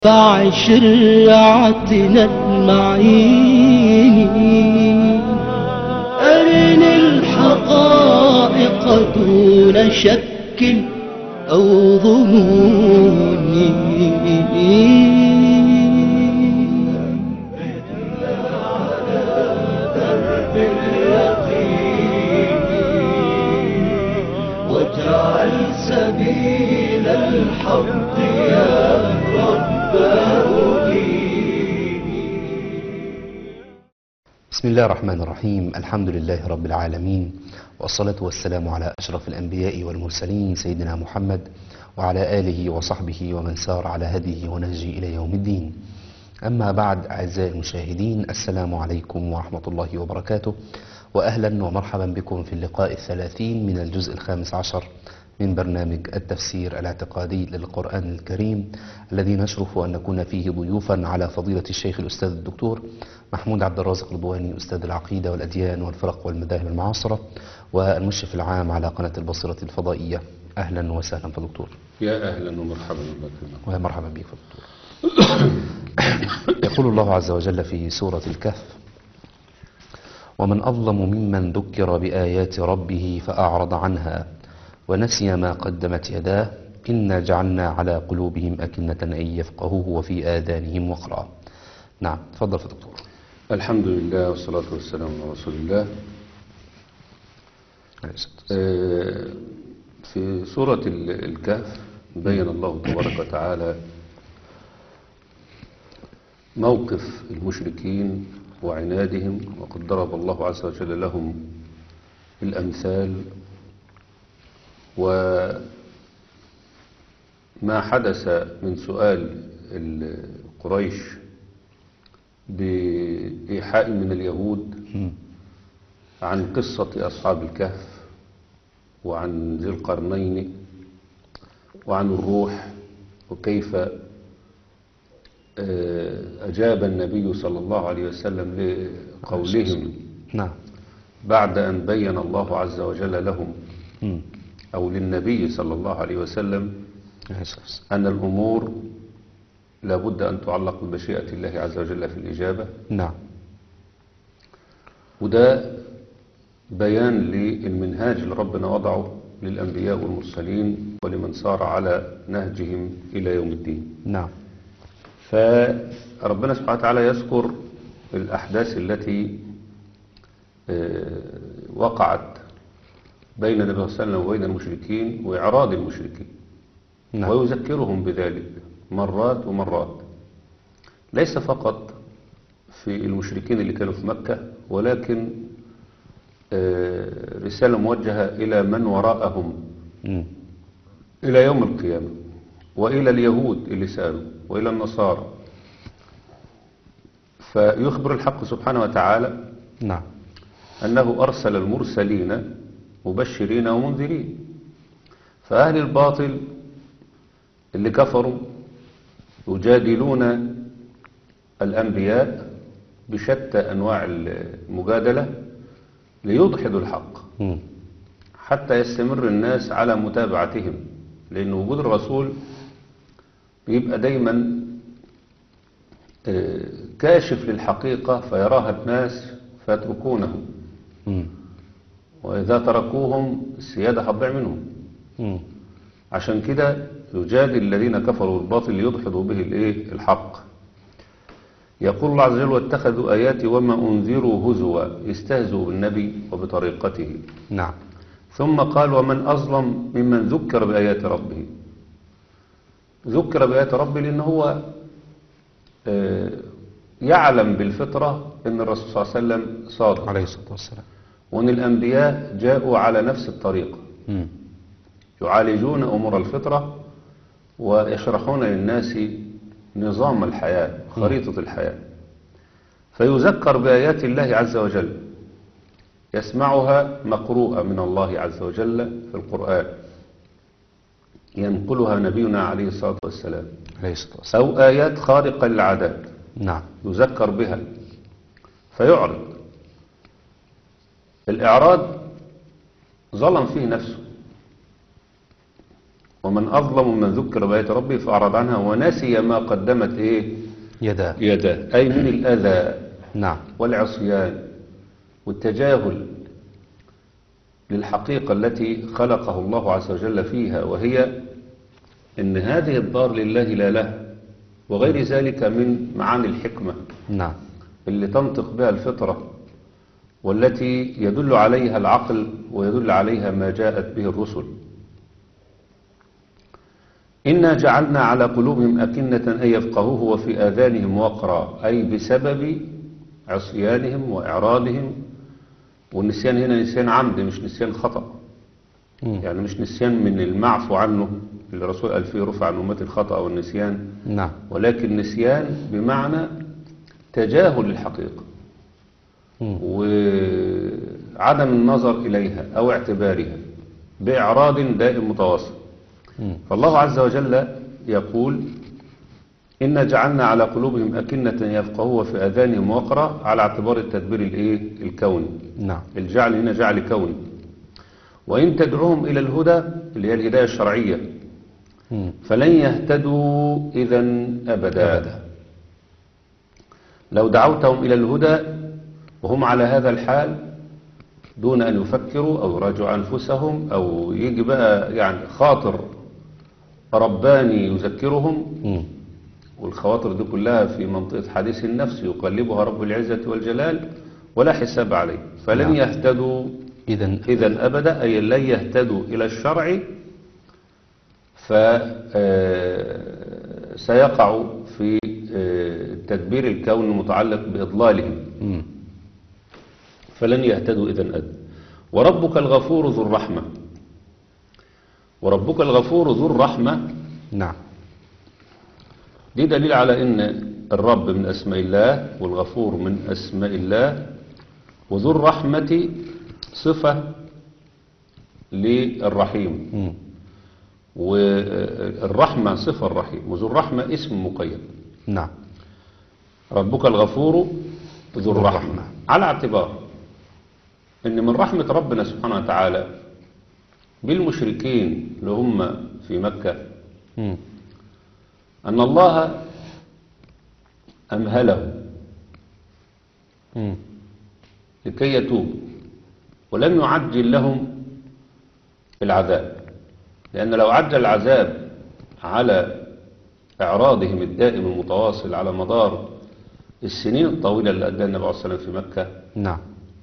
اتبع شرعتنا المعين أرني الحقائق دون شك أو ظنون واجعل سبيل الحق يا رب بسم الله الرحمن الرحيم الحمد لله رب العالمين والصلاة والسلام على أشرف الأنبياء والمرسلين سيدنا محمد وعلى آله وصحبه ومن سار على هديه ونهجه إلى يوم الدين أما بعد أعزائي المشاهدين السلام عليكم ورحمة الله وبركاته وأهلا ومرحبا بكم في اللقاء الثلاثين من الجزء الخامس عشر من برنامج التفسير الاعتقادي للقرآن الكريم الذي نشرف أن نكون فيه ضيوفا على فضيلة الشيخ الأستاذ الدكتور محمود عبد الرازق رضواني أستاذ العقيدة والأديان والفرق والمذاهب المعاصرة والمشرف العام على قناة البصيرة الفضائية أهلا وسهلا فدكتور يا أهلا ومرحبا بك ومرحبا بك فدكتور يقول الله عز وجل في سورة الكهف ومن أظلم ممن ذكر بآيات ربه فأعرض عنها ونسي ما قدمت يداه إنا جعلنا على قلوبهم أكنة أن يفقهوه وفي آذانهم وقرا نعم تفضل يا دكتور الحمد لله والصلاة والسلام على رسول الله آه، في سورة ال- الكهف بين الله تبارك وتعالى موقف المشركين وعنادهم وقد ضرب الله عز وجل لهم الأمثال وما حدث من سؤال ال- قريش بإيحاء من اليهود عن قصة أصحاب الكهف وعن ذي القرنين وعن الروح وكيف آه، أجاب النبي صلى الله عليه وسلم لقولهم نعم بعد أن بين الله عز وجل لهم مم. أو للنبي صلى الله عليه وسلم عليه الصلاة والسلام. أن الأمور لابد أن تعلق بمشيئة الله عز وجل في الإجابة نعم وده بيان للمنهاج اللي ربنا وضعه للأنبياء والمرسلين ولمن سار على نهجهم إلى يوم الدين نعم فربنا سبحانه وتعالى يذكر الأحداث التي آه، وقعت بين النبي صلى الله عليه وسلم وبين المشركين وإعراض المشركين نعم ويذكرهم بذلك مرات ومرات ليس فقط في المشركين اللي كانوا في مكة ولكن آه، رسالة موجهة إلى من وراءهم مم. إلى يوم القيامة وإلى اليهود اللي سألوا وإلى النصارى فيخبر الحق سبحانه وتعالى نعم أنه أرسل المرسلين مبشرين ومنذرين فأهل الباطل اللي كفروا يجادلون الأنبياء بشتى أنواع المجادلة ليضحدوا الحق مم. حتى يستمر الناس على متابعتهم لأن وجود الرسول بيبقى دايما آه، كاشف للحقيقة فيراها الناس فيتركونه مم. وإذا تركوهم السيادة هتضيع منهم مم. عشان كده يجادل الذين كفروا الباطل ليدحضوا به الايه الحق يقول الله عز وجل واتخذوا آياتي وما أنذروا هزوا يستهزئوا بالنبي وبطريقته نعم ثم قال ومن أظلم ممن ذكر بآيات ربه ذكر بآيات ربه لأن هو آه، يعلم بالفطرة أن الرسول صلى الله عليه وسلم صادق عليه الصلاة والسلام وأن الأنبياء جاءوا على نفس الطريقة مم. يعالجون أمور الفطرة ويشرحون للناس نظام الحياة خريطة الحياة فيذكر بآيات الله عز وجل يسمعها مقروءة من الله عز وجل في القرآن ينقلها نبينا عليه الصلاة والسلام عليه الصلاة والسلام أو آيات خارقة للعادات نعم يذكر بها فيعرض الإعراض ظلم فيه نفسه ومن أظلم من ذكر بآيات ربه فأعرض عنها ونسي ما قدمت إيه يدا يداه أي من الأذى نعم والعصيان والتجاهل للحقيقة التي خلقه الله عز وجل فيها وهي أن هذه الدار لله لا له وغير ذلك من معاني الحكمة نعم اللي تنطق بها الفطرة والتي يدل عليها العقل ويدل عليها ما جاءت به الرسل إنا جعلنا على قلوبهم أكنة أن يفقهوه وفي آذانهم وقرا أي بسبب عصيانهم وإعراضهم والنسيان هنا نسيان عمد مش نسيان خطأ مم. يعني مش نسيان من المعفو عنه اللي الرسول قال فيه رفع عن أمتي الخطأ والنسيان نعم ولكن نسيان بمعنى تجاهل الحقيقة مم. وعدم النظر إليها أو اعتبارها بإعراض دائم متواصل مم. فالله عز وجل يقول إنا جعلنا على قلوبهم أكنة يفقهوا في أذانهم وقرا على اعتبار التدبير الإيه الكوني نعم الجعل هنا جعل كوني وإن تدعوهم إلى الهدى اللي هي الهداية الشرعية مم. فلن يهتدوا إذا أبدا, أبدا. لو دعوتهم إلى الهدى وهم على هذا الحال دون أن يفكروا أو يراجعوا أنفسهم أو يجي بقى يعني خاطر رباني يذكرهم مم. والخواطر دي كلها في منطقة حديث النفس يقلبها رب العزة والجلال ولا حساب عليه فلن نعم. يهتدوا إذا إذا أبدا أي لن يهتدوا إلى الشرع فسيقع في آه، تدبير الكون المتعلق بإضلالهم مم. فلن يهتدوا إذا أبدا وربك الغفور ذو الرحمة وربك الغفور ذو الرحمة نعم دي دليل على ان الرب من اسماء الله والغفور من اسماء الله وذو الرحمة صفة للرحيم مم. والرحمة صفة الرحيم وذو الرحمة اسم مقيد نعم ربك الغفور ذو ذو الرحمة الرحمة. على اعتبار ان من رحمة ربنا سبحانه وتعالى بالمشركين اللي هم في مكة مم. أن الله أمهله مم. لكي يتوب ولم يعجل لهم العذاب لأن لو عجل العذاب على إعراضهم الدائم المتواصل على مدار السنين الطويلة اللي أدى النبي عليه الصلاة والسلام في مكة نعم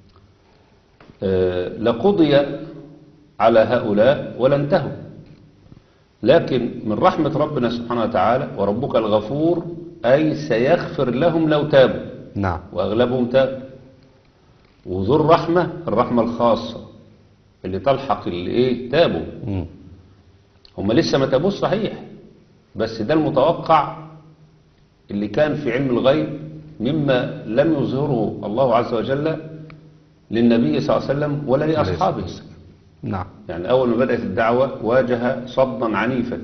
آه، لقضي على هؤلاء ولا انتهوا لكن من رحمة ربنا سبحانه وتعالى وربك الغفور أي سيغفر لهم لو تابوا نعم وأغلبهم تاب وذو الرحمة الرحمة الخاصة اللي تلحق اللي إيه تابوا مم. هم لسه ما تابوش صحيح بس ده المتوقع اللي كان في علم الغيب مما لم يظهره الله عز وجل للنبي صلى الله عليه وسلم ولا لأصحابه نعم يعني أول ما بدأت الدعوة واجه صدا عنيفا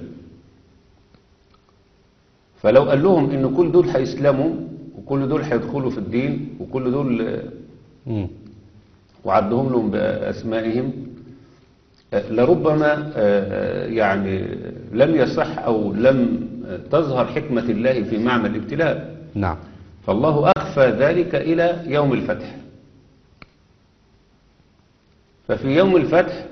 فلو قال لهم إن كل دول هيسلموا وكل دول هيدخلوا في الدين وكل دول آه، مم. وعدهم لهم بأسمائهم آه، لربما آه، يعني لم يصح أو لم آه، تظهر حكمة الله في معنى الابتلاء نعم فالله أخفى ذلك إلى يوم الفتح ففي يوم الفتح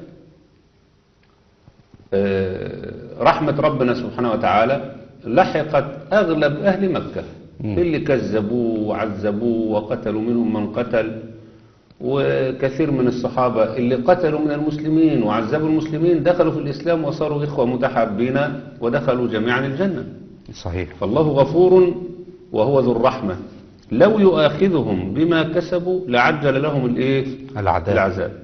آه، رحمة ربنا سبحانه وتعالى لحقت أغلب أهل مكة مم. اللي كذبوه وعذبوه وقتلوا منهم من قتل وكثير من الصحابة اللي قتلوا من المسلمين وعذبوا المسلمين دخلوا في الإسلام وصاروا إخوة متحابين ودخلوا جميعا الجنة صحيح فالله غفور وهو ذو الرحمة لو يؤاخذهم بما كسبوا لعجل لهم الايه العذاب العذاب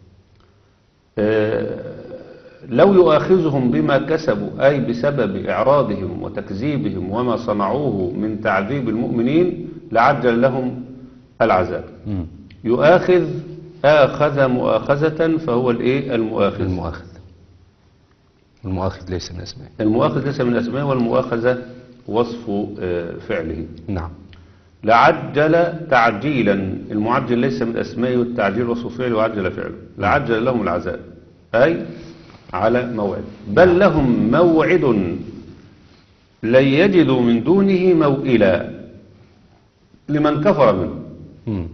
آه، لو يؤاخذهم بما كسبوا أي بسبب إعراضهم وتكذيبهم وما صنعوه من تعذيب المؤمنين لعجل لهم العذاب مم. يؤاخذ آخذ مؤاخذة فهو الايه المؤاخذ المؤاخذ المؤاخذ ليس من اسمه المؤاخذ ليس من أسماء والمؤاخذة وصف آه، فعله نعم لعجل تعجيلا المعجل ليس من أسمائه والتعجيل وصف فعله وعجل فعله لعجل لهم العذاب أي على موعد بل لهم موعد لن يجدوا من دونه موئلا لمن كفر منه مم.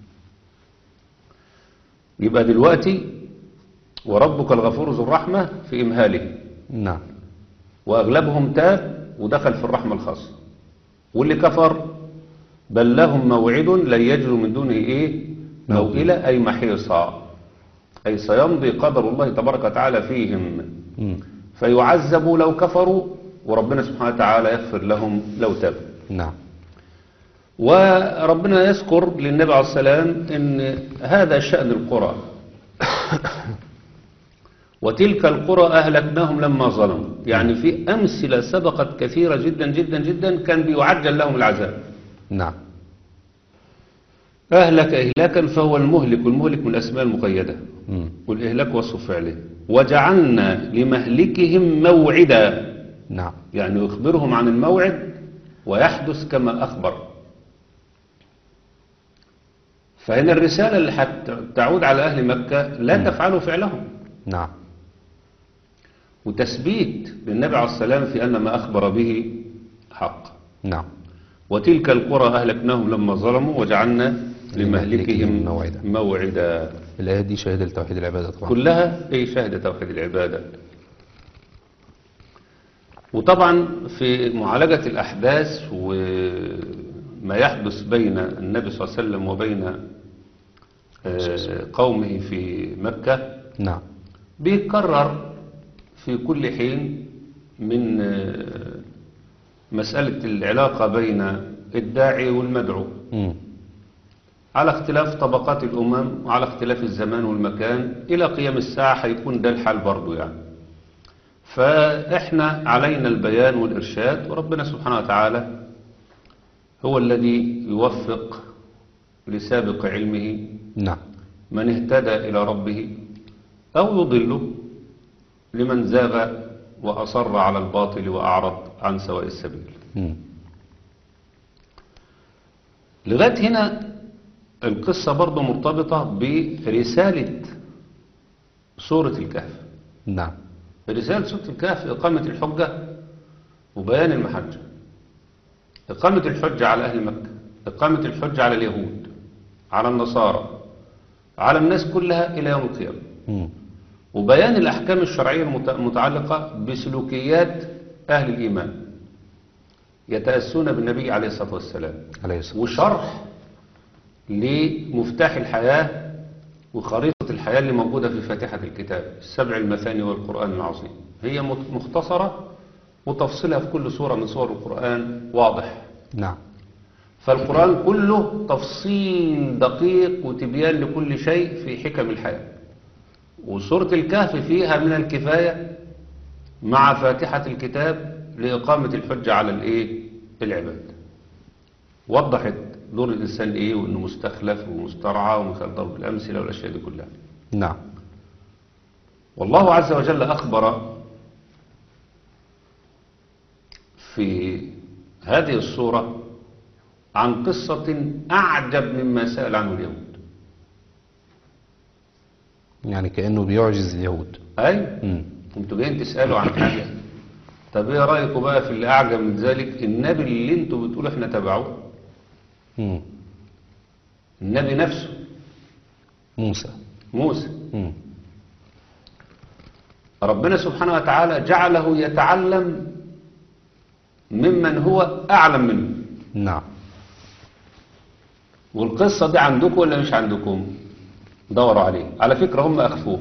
يبقى دلوقتي وربك الغفور ذو الرحمة في إمهاله نعم وأغلبهم تاب ودخل في الرحمة الخاصة واللي كفر بل لهم موعد لن يجدوا من دونه إيه موئلة أي محيصا أي سيمضي قدر الله تبارك وتعالى فيهم مم. فيعذبوا لو كفروا وربنا سبحانه وتعالى يغفر لهم لو تابوا نعم وربنا يذكر للنبي عليه السلام ان هذا شأن القرى وتلك القرى أهلكناهم لما ظلموا يعني في أمثلة سبقت كثيرة جدا جدا جدا كان بيعجل لهم العذاب نعم أهلك إهلاكا فهو المهلك والمهلك من الأسماء المقيدة مم. والإهلاك وصف فعله وجعلنا لمهلكهم موعدا نعم يعني يخبرهم عن الموعد ويحدث كما أخبر فهنا الرسالة اللي تعود على أهل مكة لا تفعلوا فعلهم نعم وتثبيت للنبي عليه السلام في أن ما أخبر به حق نعم وتلك القرى أهلكناهم لما ظلموا وجعلنا لمهلكهم موعدا. موعدا الآية دي شهادة لتوحيد العبادة طبعا كلها أي شهد توحيد العبادة وطبعا في معالجة الأحداث وما يحدث بين النبي صلى الله عليه وسلم وبين آه، قومه في مكة نعم بيكرر في كل حين من آه، مسألة العلاقة بين الداعي والمدعو مم. على اختلاف طبقات الأمم وعلى اختلاف الزمان والمكان إلى قيام الساعة هيكون ده الحال برضو يعني فإحنا علينا البيان والإرشاد وربنا سبحانه وتعالى هو الذي يوفق لسابق علمه نعم من اهتدى إلى ربه أو يضله لمن زاغ وأصر على الباطل وأعرض عن سواء السبيل مم. لغاية هنا القصة برضو مرتبطة برسالة سورة الكهف نعم رسالة سورة الكهف إقامة الحجة وبيان المحجة إقامة الحجة على أهل مكة إقامة الحجة على اليهود على النصارى على الناس كلها إلى يوم القيامة مم. وبيان الأحكام الشرعية المت- المتعلقة بسلوكيات أهل الإيمان يتأسون بالنبي عليه الصلاة والسلام عليه الصلاة وشرح لمفتاح الحياة وخريطة الحياة اللي موجودة في فاتحة الكتاب السبع المثاني والقرآن العظيم هي مت- مختصرة وتفصيلها في كل سورة من سور القرآن واضح نعم فالقرآن كله تفصيل دقيق وتبيان لكل شيء في حكم الحياة وسورة الكهف فيها من الكفاية مع فاتحة الكتاب لإقامة الحجة على الإيه؟ العباد وضحت دور الإنسان إيه وإنه مستخلف ومسترعى ومن خلال ضرب الأمثلة والأشياء دي كلها نعم والله عز وجل أخبر في هذه الصورة عن قصة أعجب مما سأل عنه اليهود يعني كأنه بيعجز اليهود أي مم. انتوا جايين تسألوا عن حاجة طب ايه رأيكم بقى في اللي أعجب من ذلك النبي اللي انتوا بتقولوا احنا تبعوه مم. النبي نفسه موسى موسى مم. ربنا سبحانه وتعالى جعله يتعلم ممن هو أعلم منه نعم والقصة دي عندكم ولا مش عندكم دوروا عليه على فكرة هم أخفوه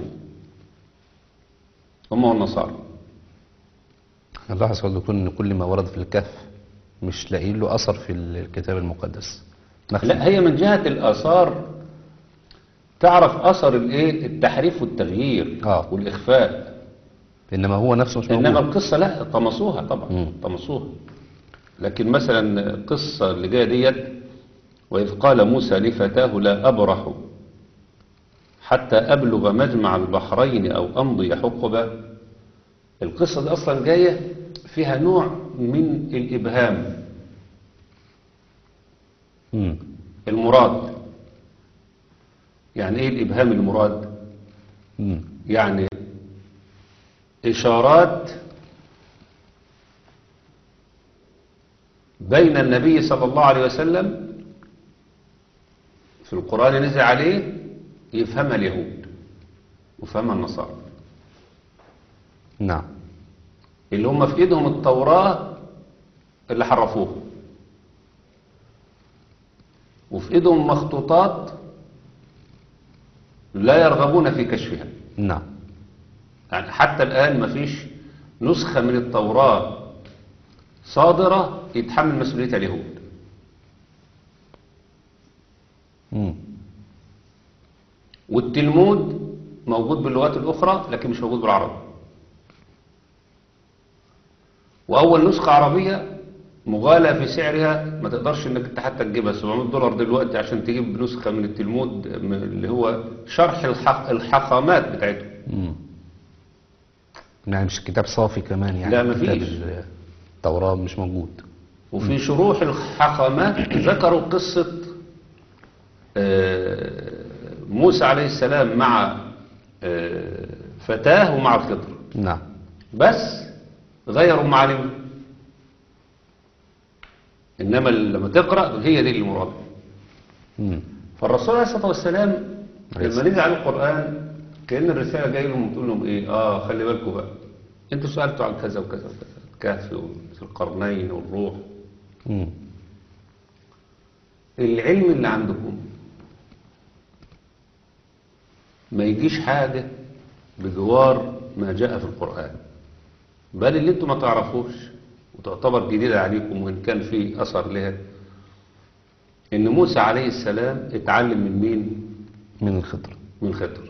هم والنصارى نلاحظ يا دكتور ان كل ما ورد في الكهف مش لاقيين له اثر في الكتاب المقدس مخفي. لا هي من جهة الآثار تعرف أثر الايه التحريف والتغيير آه. والإخفاء انما هو نفسه مش إنما موجود القصة لا طمسوها طبعا مم. طمسوها لكن مثلا القصة اللي جاية ديت وإذ قال موسى لفتاه لا أبرح حتى أبلغ مجمع البحرين أو أمضي حقبة القصة دي أصلا جاية فيها نوع من الإبهام مم. المراد يعني إيه الإبهام المراد مم. يعني إشارات بين النبي صلى الله عليه وسلم في القرآن نزل عليه يفهمها اليهود وفهمها النصارى نعم اللي هم في ايدهم التوراة اللي حرفوها وفي ايدهم مخطوطات لا يرغبون في كشفها نعم يعني حتى الآن مفيش نسخة من التوراة صادرة يتحمل مسؤوليتها اليهود مم. والتلمود موجود باللغات الأخرى لكن مش موجود بالعربي وأول نسخة عربية مغالاة في سعرها ما تقدرش انك انت حتى تجيبها 700 دولار دلوقتي عشان تجيب نسخة من التلمود من اللي هو شرح الحق الحقامات بتاعته مم. يعني مش كتاب صافي كمان يعني لا، مفيش. كتاب التوراة مش موجود وفي شروح الحقامات ذكروا قصة آه، موسى عليه السلام مع آه، فتاه ومع الخضر نعم بس غيروا معالمه إنما لما تقرأ هي دي المراد مم. فالرسول عليه الصلاة والسلام عليه لما نزل عليه القرآن كأن الرسالة جاي لهم وتقول لهم إيه آه خلي بالكم بقى أنتوا سألتوا عن كذا وكذا وكذا الكهف والقرنين والروح مم. العلم اللي عندكم ما يجيش حاجة بجوار ما جاء في القرآن بل اللي انتم ما تعرفوش وتعتبر جديدة عليكم وإن كان في أثر لها إن موسى عليه السلام اتعلم من مين؟ من الخضر من خضر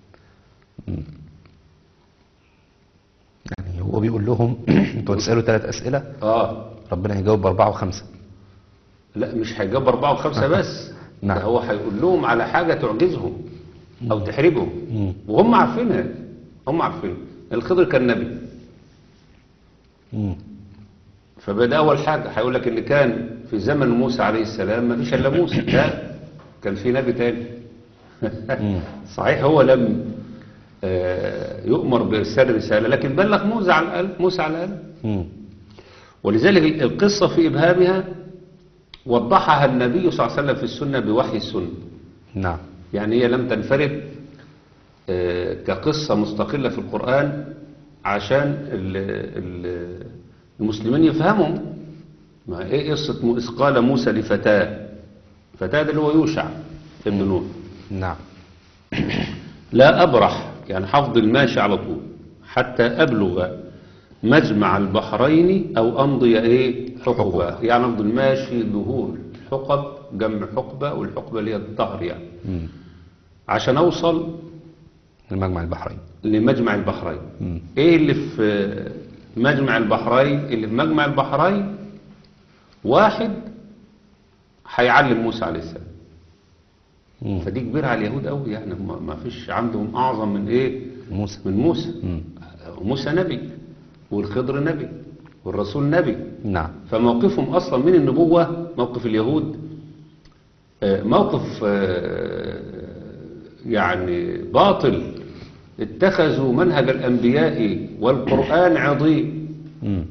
يعني هو بيقول لهم انتوا هتسألوا ثلاث أسئلة آه ربنا هيجاوب بأربعة وخمسة لا مش هيجاب أربعة وخمسة بس نعم. ده هو هيقول لهم على حاجة تعجزهم أو تحرجهم مم. وهم عارفينها هم عارفينها الخضر كان نبي مم. فبدا اول حاجه هيقول لك ان كان في زمن موسى عليه السلام ما فيش الا موسى لا كان في نبي تاني صحيح هو لم آه، يؤمر بارسال رساله لكن بلغ موسى على الاقل موسى على الاقل مم. ولذلك القصه في ابهامها وضحها النبي صلى الله عليه وسلم في السنه بوحي السنه نعم يعني هي لم تنفرد آه، كقصة مستقلة في القرآن عشان ال- ال- المسلمين يفهموا ما ايه قصة م- إذ قال موسى لفتاه فتاه ده اللي هو يوشع ابن نون نعم لا أبرح يعني حفظ ماشي على طول حتى أبلغ مجمع البحرين أو أمضي إيه حقبة يعني أفضل ماشي ظهور حقب جمع حقبة والحقبة اللي هي الظهر يعني مم. عشان أوصل المجمع البحرين لمجمع البحرين مم. ايه اللي في مجمع البحرين اللي في مجمع البحرين واحد هيعلم موسى عليه السلام مم. فدي كبيرة على اليهود قوي يعني ما ما فيش عندهم اعظم من ايه موسى من موسى مم. موسى نبي والخضر نبي والرسول نبي نعم فموقفهم اصلا من النبوة موقف اليهود آه، موقف آه، يعني باطل اتخذوا منهج الانبياء والقرآن عظيم مم.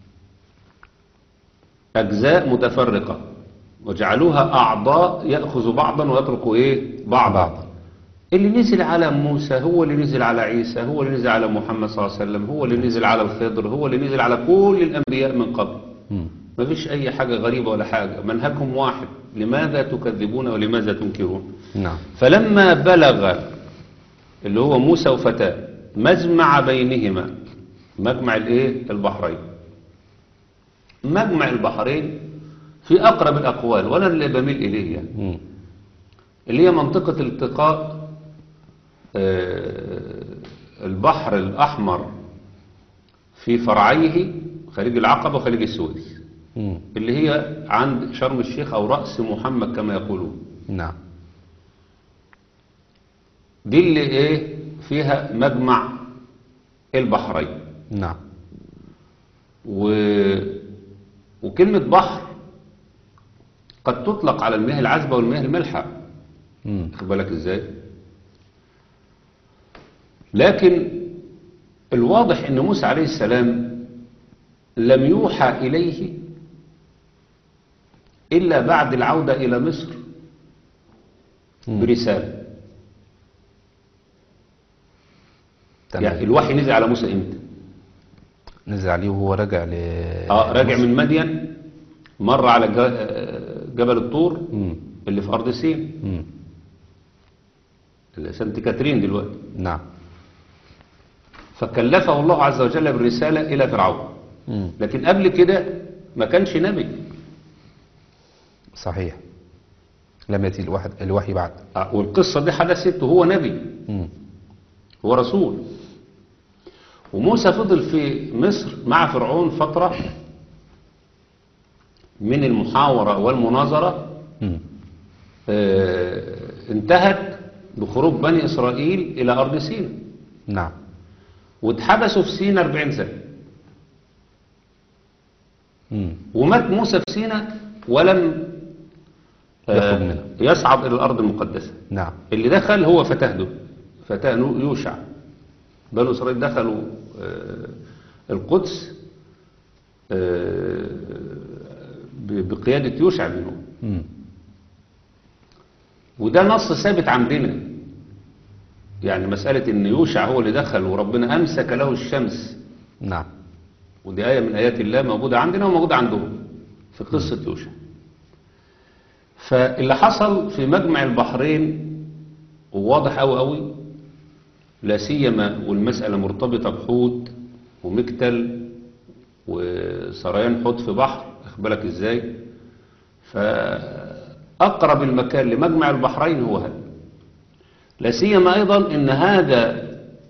اجزاء متفرقة وجعلوها اعضاء يأخذ بعضا ويترك ايه بعضا بعضا. اللي نزل على موسى هو اللي نزل على عيسى هو اللي نزل على محمد صلى الله عليه وسلم هو اللي نزل على الخضر هو اللي نزل على كل الانبياء من قبل مم. ما فيش أي حاجة غريبة ولا حاجة منهجهم واحد لماذا تكذبون ولماذا تنكرون نعم فلما بلغ اللي هو موسى وفتاه مجمع بينهما مجمع الايه البحرين مجمع البحرين في أقرب الأقوال وأنا اللي بميل إليه يعني مم. اللي هي منطقة التقاء آه، البحر الأحمر في فرعيه خليج العقبة وخليج السويس مم. اللي هي عند شرم الشيخ أو رأس محمد كما يقولون نعم دي اللي إيه فيها مجمع البحرين نعم و... وكلمة بحر قد تطلق على المياه العذبة والمياه المالحة مم. خد بالك ازاي لكن الواضح ان موسى عليه السلام لم يوحى اليه الا بعد العودة الى مصر برسالة تمام يعني الوحي نزل على موسى امتى نزل عليه وهو راجع ل اه راجع من مدين مر على ج- آه، جبل الطور مم. اللي في ارض سين مم. اللي سانت كاترين دلوقتي نعم فكلفه الله عز وجل بالرسالة الى فرعون مم. لكن قبل كده ما كانش نبي صحيح لم يأتي الوحي, الوحي بعد آه، والقصة دي حدثت وهو نبي مم. هو رسول وموسى فضل في مصر مع فرعون فترة من المحاورة والمناظرة مم. آه، انتهت بخروج بني إسرائيل إلى أرض سيناء نعم واتحبسوا في سيناء 40 سنة مم. ومات موسى في سيناء ولم آه، يخرج منها. يصعد إلى الأرض المقدسة نعم اللي دخل هو فتاه ده فتاه نو- يوشع بنو إسرائيل دخلوا آه، القدس آه، ب- بقيادة يوشع بن نون مم. وده نص ثابت عندنا يعني مسألة إن يوشع هو اللي دخل وربنا أمسك له الشمس نعم ودي آية من آيات الله موجودة عندنا وموجودة عندهم في قصة يوشع فاللي حصل في مجمع البحرين وواضح أوي أوي لا سيما والمسألة مرتبطة بحوت ومكتل وسريان حوت في بحر أخبرك إزاي فأقرب المكان لمجمع البحرين هو هذا لا سيما أيضا إن هذا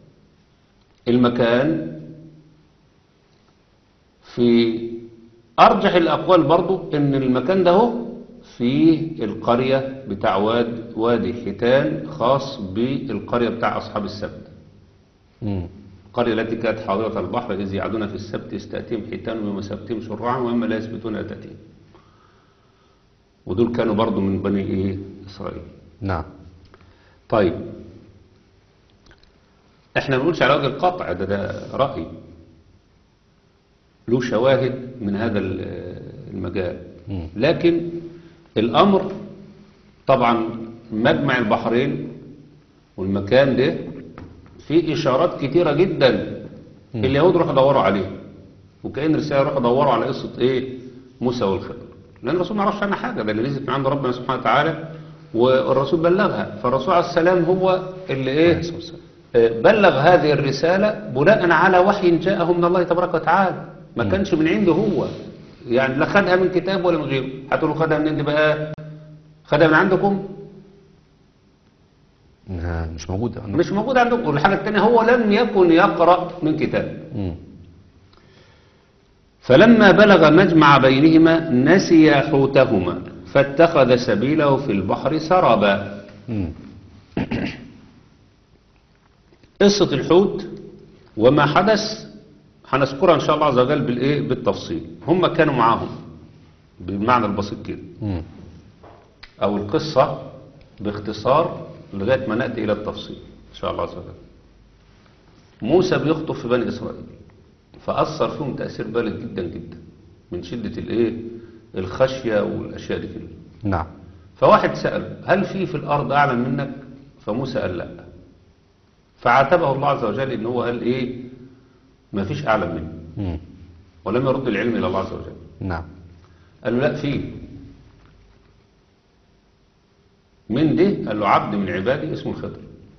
المكان في أرجح الأقوال برضو إن المكان ده هو في القرية بتاع واد وادي حيتان خاص بالقرية بتاع أصحاب السبت مم. القرية التي كانت حاضرة البحر إذ يعدون في السبت يستأتيهم حيتان ويوم سبتهم شرعا وإما لا يثبتون لا تأتيهم ودول كانوا برضو من بني إيه إسرائيل نعم طيب احنا ما بنقولش على وجه القطع ده ده رأي له شواهد من هذا ال- المجال مم. لكن الأمر طبعا مجمع البحرين والمكان ده فيه إشارات كتيرة جدا اليهود راحوا دوروا عليه وكأن رسالة راحوا دوروا على قصة إيه موسى والخضر لأن الرسول ما عرفش عنها حاجة ده اللي نزلت من عند ربنا سبحانه وتعالى والرسول بلغها فالرسول عليه السلام هو اللي إيه آه، بلغ هذه الرسالة بناء على وحي جاءه من الله تبارك وتعالى ما كانش من عنده هو يعني لا خدها من كتاب ولا من غيره هتقولوا خدها من عند بقى خدها من عندكم إنها مش موجودة مش موجود عندكم والحاجة الثانية هو لم يكن يقرأ من كتاب مم. فلما بلغ مجمع بينهما نسي حوتهما فاتخذ سبيله في البحر سربا مم. قصة الحوت وما حدث هنذكرها إن شاء الله عز وجل بالإيه بالتفصيل هم كانوا معاهم بالمعنى البسيط كده مم. أو القصة باختصار لغاية ما نأتي إلى التفصيل إن شاء الله عز وجل موسى بيخطب في بني إسرائيل فأثر فيهم تأثير بالغ جدا جدا من شدة الإيه الخشية والأشياء دي كلها نعم فواحد سأل هل في في الأرض أعلم منك فموسى قال لا فعاتبه الله عز وجل إن هو قال إيه ما فيش أعلم مني مم. ولم يرد العلم إلى الله عز وجل نعم قال له لا في من ده قال له عبد من عبادي اسمه الخضر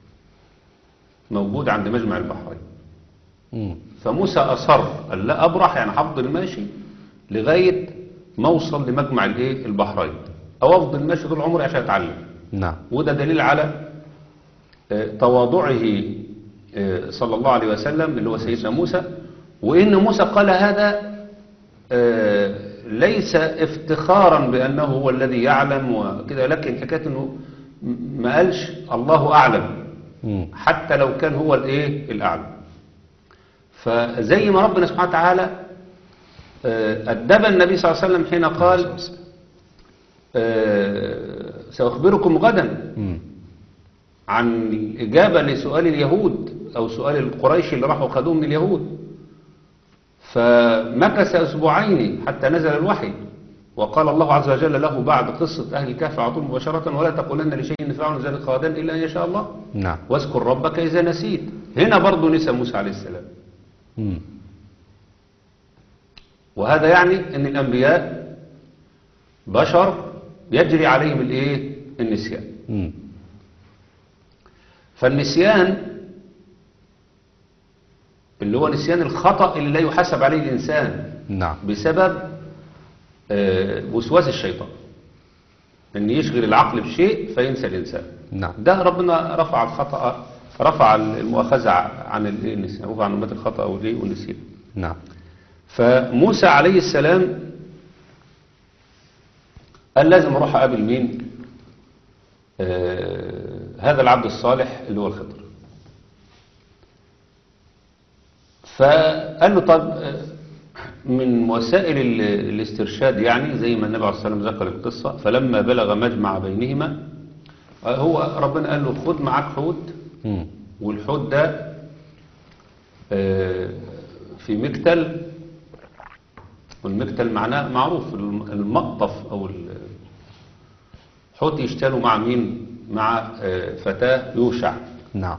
موجود عند مجمع البحرين مم. فموسى أصر قال لا أبرح يعني هفضل ماشي لغاية ما أوصل لمجمع الإيه البحرين أو أفضل ماشي طول عمري عشان أتعلم نعم وده دليل على آه، تواضعه آه، صلى الله عليه وسلم اللي هو سيدنا موسى وإن موسى قال هذا آه، ليس افتخارا بأنه هو الذي يعلم وكده لكن حكاية أنه م- ما قالش الله أعلم مم. حتى لو كان هو الايه الاعلى فزي ما ربنا سبحانه وتعالى آه، أدب النبي صلى الله عليه وسلم حين قال آه، سأخبركم غدا مم. عن الإجابة لسؤال اليهود أو سؤال القريش اللي راحوا خدوه من اليهود فمكث أسبوعين حتى نزل الوحي وقال الله عز وجل له بعد قصة أهل الكهف على طول مباشرة ولا تقولن لشيء فعل ذلك غدا إلا أن يشاء الله نعم واذكر ربك إذا نسيت هنا برضو نسى موسى عليه السلام مم. وهذا يعني أن الأنبياء بشر يجري عليهم الإيه؟ النسيان مم. فالنسيان اللي هو نسيان الخطأ اللي لا يحاسب عليه الإنسان نعم بسبب آه، وسواس الشيطان ان يشغل العقل بشيء فينسى الانسان نعم ده ربنا رفع الخطأ رفع المؤاخذة عن ال- النسيان رفع عن أمة الخطأ والإيه والنسيان نعم فموسى عليه السلام قال لازم اروح اقابل مين آه هذا العبد الصالح اللي هو الخضر فقال له طب آه، من وسائل ال- الاسترشاد يعني زي ما النبي عليه الصلاة والسلام ذكر القصة فلما بلغ مجمع بينهما آه، هو ربنا قال له خد معاك حوت مم. والحوت ده آه، في مكتل والمكتل معناه معروف الم- المقطف او ال- حوت يشتغلوا مع مين مع آه، فتاة يوشع نعم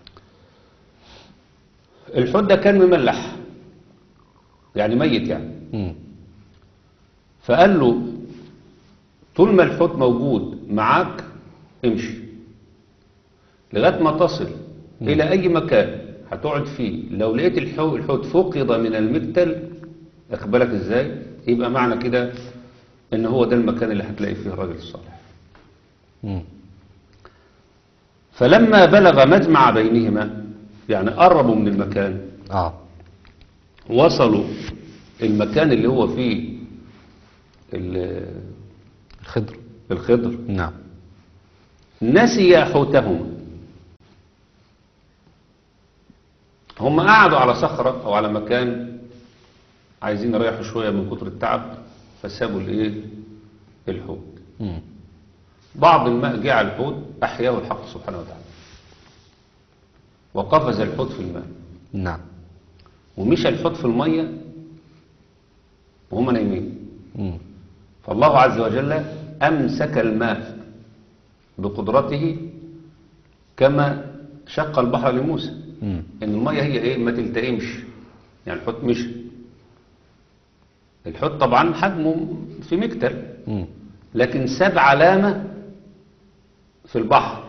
الحوت ده كان مملح يعني ميت يعني مم. فقال له طول ما الحوت موجود معاك امشي لغاية ما تصل إلى أي مكان هتقعد فيه لو لقيت الحو- الحوت فقد من المكتل أخبرك إزاي يبقى معنى كده إن هو ده المكان اللي هتلاقي فيه الراجل الصالح مم. فلما بلغ مجمع بينهما يعني قربوا من المكان اه وصلوا المكان اللي هو فيه ال- الخضر الخضر نعم نسي حوتهما هم قعدوا على صخرة أو على مكان عايزين يريحوا شوية من كتر التعب فسابوا الايه الحوت مم. بعض الماء جه على الحوت أحياه الحق سبحانه وتعالى وقفز الحوت في الماء نعم ومشى الحوت في المية وهم نايمين مم. فالله عز وجل أمسك الماء بقدرته كما شق البحر لموسى مم. ان المية هي ايه ما تلتئمش يعني الحوت مشي الحوت طبعا حجمه في مكتل مم. لكن ساب علامة في البحر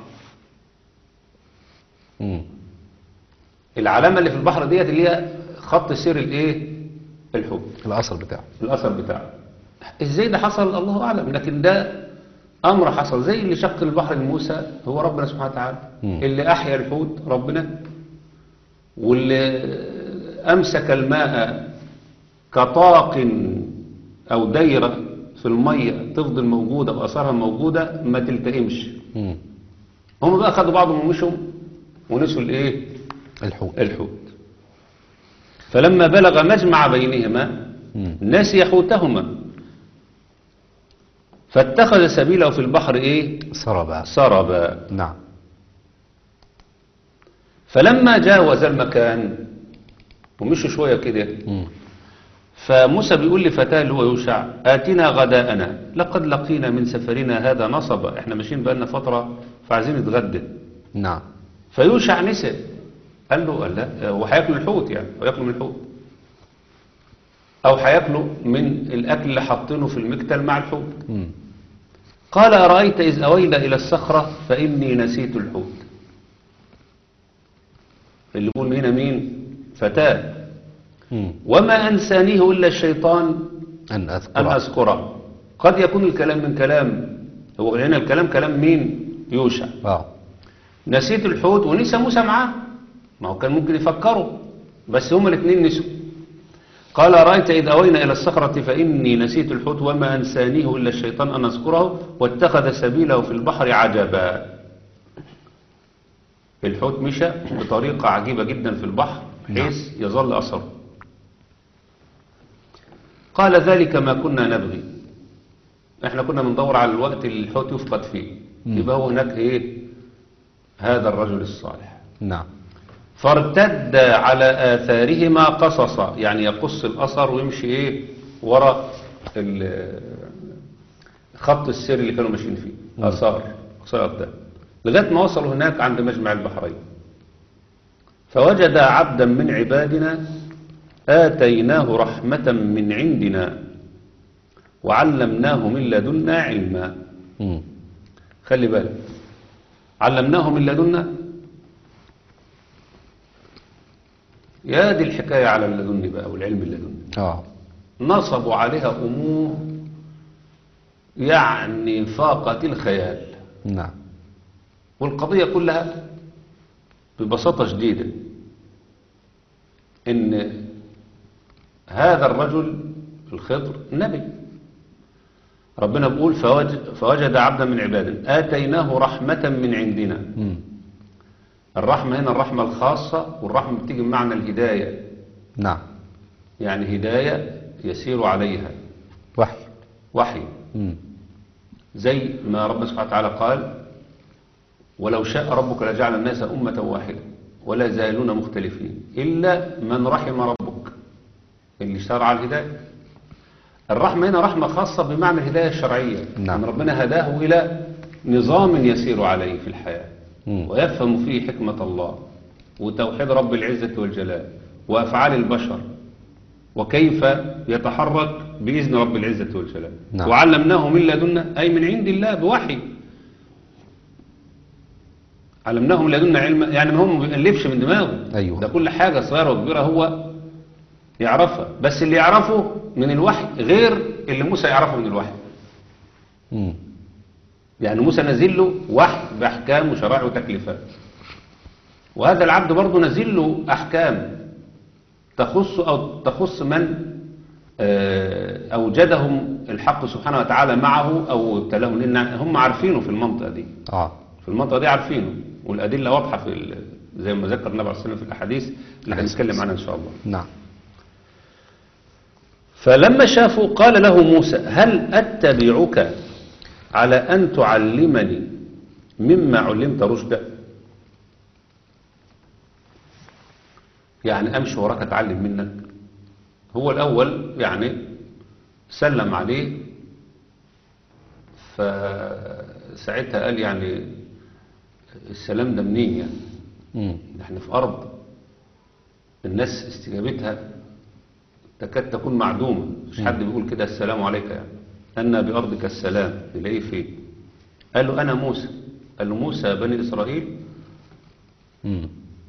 مم. العلامة اللي في البحر ديت اللي هي خط سير الايه الحوت الأثر بتاعه الأثر بتاعه ازاي ده حصل الله أعلم لكن ده أمر حصل زي اللي شق البحر لموسى هو ربنا سبحانه وتعالى مم. اللي أحيا الحوت ربنا واللي أمسك الماء كطاق أو دايرة في المية تفضل موجودة وأثرها موجودة ما تلتئمش مم. هم بقى خدوا بعضهم ومشوا ونسوا الايه الحوت الحوت فلما بلغ مجمع بينهما مم. نسي حوتهما فاتخذ سبيله في البحر ايه سربا سربا نعم فلما جاوز المكان ومشوا شوية كده مم. فموسى بيقول لفتاه اللي هو يوشع آتنا غداءنا لقد لقينا من سفرنا هذا نصبا احنا ماشيين بقالنا فترة فعايزين نتغدى نعم فيوشع نسي قال له قال لا هو هياكلوا الحوت يعني هياكلوا من الحوت او هياكلوا من الاكل اللي حاطينه في المكتل مع الحوت مم. قال أرأيت إذ أوينا إلى الصخرة فإني نسيت الحوت اللي يقول هنا مين فتاة مم. وما أنسانيه إلا الشيطان أن أن أذكر أذكره قد يكون الكلام من كلام هو هنا الكلام كلام مين يوشع آه نسيت الحوت ونسى موسى معاه ما هو كان ممكن يفكروا بس هما الاثنين نسوا قال رأيت إذ أوينا إلى الصخرة فإني نسيت الحوت وما أنسانيه إلا الشيطان أن أذكره واتخذ سبيله في البحر عجبا الحوت مشى بطريقة عجيبة جدا في البحر بحيث يظل أثره قال ذلك ما كنا نبغي احنا كنا بندور على الوقت اللي الحوت يفقد فيه مم. يبقى هو هناك ايه هذا الرجل الصالح نعم فارتد على آثارهما قصصا يعني يقص الأثر ويمشي إيه ورا ال- خط السير اللي كانوا ماشيين فيه آثار آثار ده لغاية ما وصلوا هناك عند مجمع البحرين فوجد عبدا من عبادنا آتيناه رحمة من عندنا وعلمناه من لدنا علما مم. خلي بالك علمناه من لدنا يا دي الحكاية على اللدني بقى والعلم اللدني اه نصبوا عليها أمور يعني فاقت الخيال نعم والقضية كلها ببساطة شديدة إن هذا الرجل الخضر نبي ربنا بيقول فوجد, فوجد عبدا من عبادنا آتيناه رحمة من عندنا مم. الرحمة هنا الرحمة الخاصة والرحمة بتيجي بمعنى الهداية نعم يعني هداية يسير عليها وحي وحي مم. زي ما ربنا سبحانه وتعالى قال ولو شاء ربك لجعل الناس أمة واحدة ولا يزالون مختلفين إلا من رحم ربك اللي شرع الهداية الرحمة هنا رحمة خاصة بمعنى الهداية الشرعية نعم. أن ربنا هداه إلى نظام يسير عليه في الحياة مم. ويفهم فيه حكمة الله وتوحيد رب العزة والجلال وأفعال البشر وكيف يتحرك بإذن رب العزة والجلال نعم. وعلمناه من لدنا أي من عند الله بوحي علمناه من لدنا علما يعني ما هو ما بيألفش من دماغه أيوه. ده كل حاجة صغيرة وكبيرة هو يعرفها بس اللي يعرفه من الوحي غير اللي موسى يعرفه من الوحي مم. يعني موسى نزل له وحي بأحكام وشرائع وتكليفات وهذا العبد برضه نزل له أحكام تخص أو تخص من آه، أوجدهم الحق سبحانه وتعالى معه أو ابتلاهم لأن هم عارفينه في المنطقة دي اه في المنطقة دي عارفينه والأدلة واضحة في ال- زي ما ذكر النبي عليه الصلاة والسلام في الأحاديث اللي هنتكلم عنها إن شاء الله نعم فلما شافوا قال له موسى هل أتبعك على أن تعلمني مما علمت رشدا يعني أمشي وراك أتعلم منك هو الأول يعني سلم عليه فساعتها قال يعني السلام ده منين يعني مم. احنا في أرض الناس استجابتها تكاد تكون معدومة مش حد بيقول كده السلام عليك يعني أن بأرضك السلام تلاقيه فين قال له أنا موسى قال له موسى بني إسرائيل مم.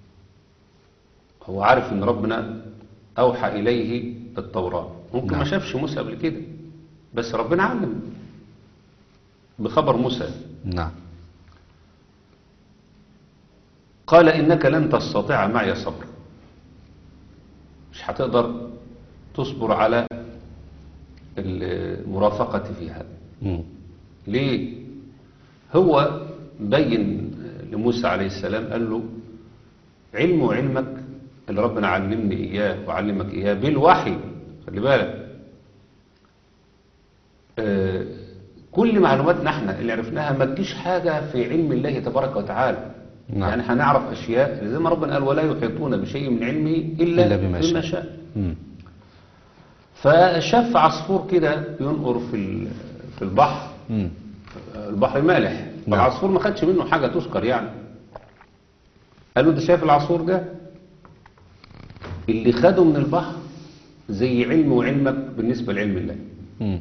هو عارف ان ربنا اوحى اليه التوراة ممكن نعم. ما شافش موسى قبل كده بس ربنا علم بخبر موسى نعم قال انك لن تستطيع معي صبر مش هتقدر تصبر على المرافقة في هذا مم. ليه هو بين لموسى عليه السلام قال له علم علمك اللي ربنا علمني إياه وعلمك إياه بالوحي خلي بالك آه، كل معلوماتنا احنا اللي عرفناها ما تجيش حاجة في علم الله تبارك وتعالى نعم. يعني هنعرف أشياء زي ما ربنا قال ولا يحيطون بشيء من علمه إلا, إلا بما شاء. شاء مم. فشاف عصفور كده ينقر في ال- في البحر مم. البحر مالح نعم. فالعصفور ما خدش منه حاجة تذكر يعني قال له انت شايف العصفور ده اللي خده من البحر زي علم وعلمك بالنسبة لعلم الله مم.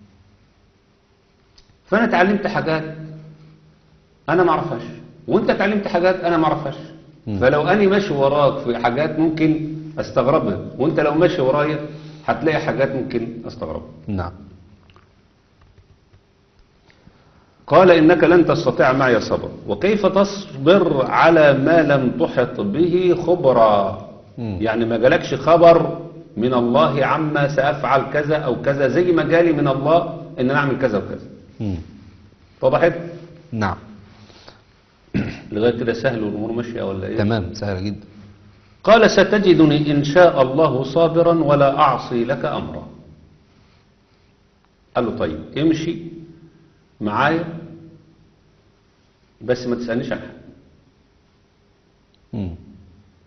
فانا اتعلمت حاجات انا ما اعرفهاش وانت اتعلمت حاجات انا ما اعرفهاش مم. فلو اني ماشي وراك في حاجات ممكن استغربها وانت لو ماشي ورايا هتلاقي حاجات ممكن استغربها نعم قال إنك لن تستطيع معي صبر وكيف تصبر على ما لم تحط به خبرا مم. يعني ما جالكش خبر من الله عما سأفعل كذا أو كذا زي ما جالي من الله إن أنا أعمل كذا وكذا مم. وضحت نعم لغاية كده سهل والأمور ماشية ولا إيه تمام سهل جدا قال ستجدني إن شاء الله صابرا ولا أعصي لك أمرا قال له طيب امشي معايا بس ما تسألنيش عن حاجة مم.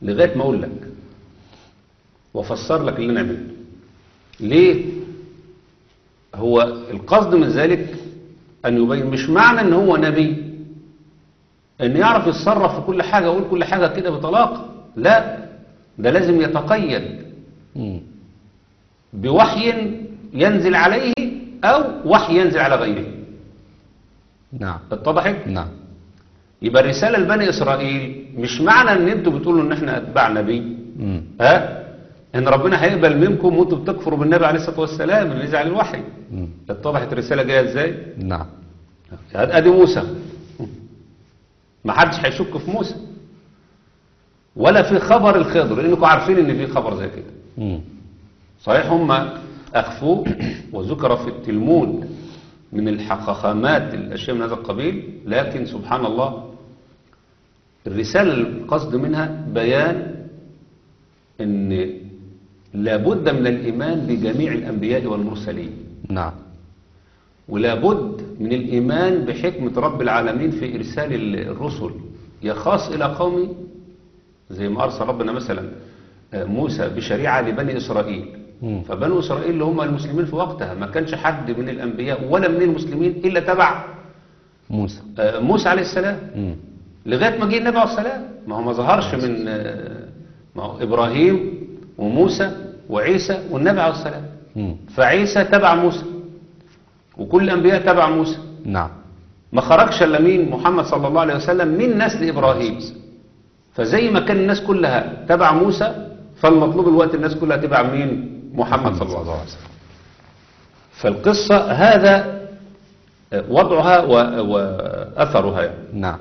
لغاية ما أقول لك وأفسر لك اللي أنا عملته ليه هو القصد من ذلك أن يبين مش معنى أن هو نبي أن يعرف يتصرف في كل حاجة ويقول كل حاجة كده بطلاقة لا ده لازم يتقيد مم. بوحي ينزل عليه أو وحي ينزل على غيره نعم اتضحت؟ نعم يبقى الرسالة لبني إسرائيل مش معنى أن أنتوا بتقولوا أن احنا أتباع نبي مم. ها ان ربنا هيقبل منكم وانتم بتكفروا بالنبي عليه الصلاه والسلام اللي نزل عليه الوحي مم. اتضحت الرساله جايه ازاي نعم ادي موسى ما حدش هيشك في موسى ولا في خبر الخضر لانكم عارفين ان في خبر زي كده مم. صحيح هم اخفوه وذكر في التلمود من الحقخامات الاشياء من هذا القبيل لكن سبحان الله الرساله القصد منها بيان ان لابد من الايمان بجميع الانبياء والمرسلين نعم ولابد من الإيمان بحكمة رب العالمين في إرسال ال- الرسل يخاص إلى قوم زي ما أرسل ربنا مثلا آه، موسى بشريعة لبني إسرائيل مم. فبنو إسرائيل اللي هم المسلمين في وقتها ما كانش حد من الأنبياء ولا من المسلمين إلا تبع موسى آه، موسى عليه السلام مم. لغاية ما جه النبي عليه السلام ما هو ما ظهرش من آه، ما هو إبراهيم وموسى وعيسى والنبي عليه السلام مم. فعيسى تبع موسى وكل الأنبياء تبع موسى نعم ما خرجش الا مين محمد صلى الله عليه وسلم من نسل ابراهيم فزي ما كان الناس كلها تبع موسى فالمطلوب الوقت الناس كلها تبع مين محمد صلى الله عليه وسلم فالقصة هذا وضعها و- وأثرها يعني. نعم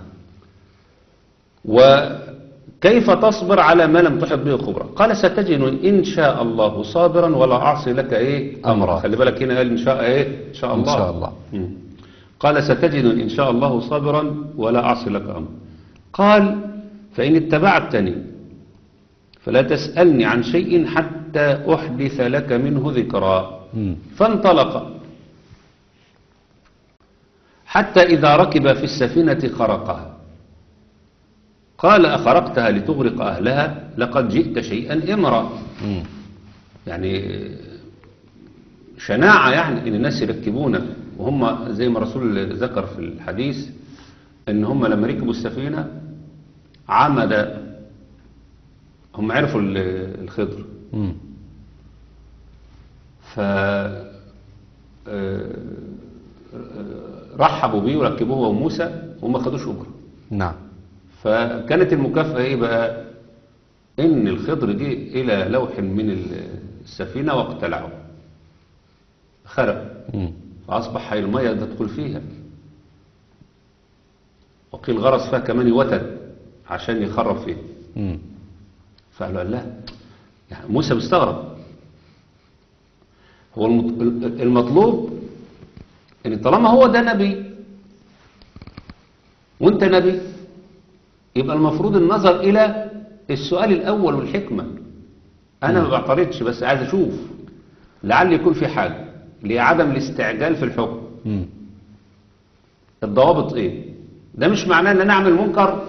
وكيف تصبر على ما لم تحب به خبرا قال ستجد إن شاء الله صابرا ولا أعصي لك إيه أمرا. خلي بالك هنا قال إن شاء إيه إن شاء إن الله شاء الله مم. قال ستجد إن شاء الله صابرا ولا أعصي لك أمرا قال فإن اتبعتني فلا تسألني عن شيء حتى أحدث لك منه ذكرا مم. فانطلق حتى إذا ركب في السفينة خرقها قال أخرقتها لتغرق أهلها لقد جئت شيئا إمرا مم. يعني شناعة يعني إن الناس يركبونا وهم زي ما الرسول ذكر في الحديث إن هم لما ركبوا السفينة عمد هم عرفوا ال- الخضر مم. ف آه، آه، رحبوا بيه وركبوه هو وموسى وما خدوش أجرة نعم فكانت المكافأة إيه بقى إن الخضر جه إلى لوح من السفينة واقتلعه خرق مم. فأصبح هي المية تدخل فيها وقيل غرس فيها كمان يوتد عشان يخرب فيها مم. فقالوا قال لا يعني موسى مستغرب هو المط- المطلوب ان طالما هو ده نبي وانت نبي يبقى المفروض النظر الى السؤال الاول والحكمة انا ما بعترضش بس عايز اشوف لعل يكون في حاجة لعدم الاستعجال في الحكم مم. الضوابط ايه ده مش معناه ان انا اعمل منكر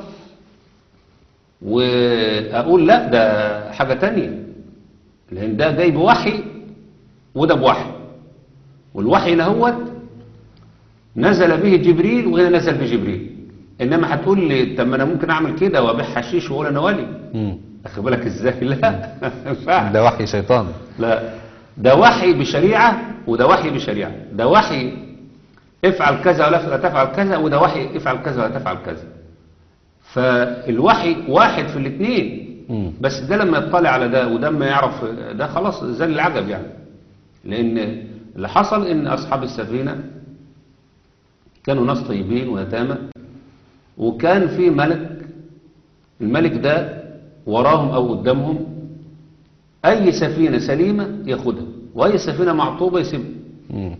واقول لا ده حاجة تانية لان ده جاي بوحي وده بوحي والوحي نهوت نزل به جبريل وهنا نزل بجبريل انما هتقول لي طب ما انا ممكن اعمل كده وابيع حشيش واقول انا ولي مم. اخد بالك ازاي لا ما ينفعش. ده وحي شيطان لا ده وحي بشريعة وده وحي بشريعة ده وحي افعل كذا ولا لا تفعل كذا وده وحي افعل كذا ولا تفعل كذا فالوحي واحد في الاثنين مم. بس ده لما يطلع على ده وده ما يعرف ده خلاص زل العجب يعني لان اللي حصل ان اصحاب السفينة كانوا ناس طيبين ويتامى وكان في ملك الملك ده وراهم او قدامهم اي سفينة سليمة ياخدها واي سفينة معطوبة يسيبها مم.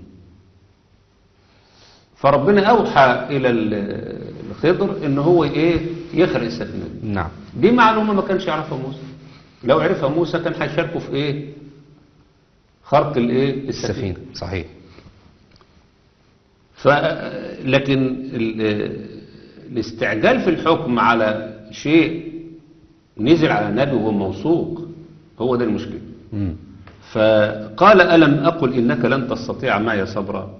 فربنا اوحى الى ال- الخضر ان هو ايه يخرق السفينة دي نعم دي معلومة ما كانش يعرفها موسى لو عرفها موسى كان هيشاركوا في ايه خرق الايه السفينة صحيح ف لكن ال- الاستعجال في الحكم على شيء نزل على نبي وهو موثوق هو ده المشكلة مم. فقال ألم أقل إنك لن تستطيع معي صبرا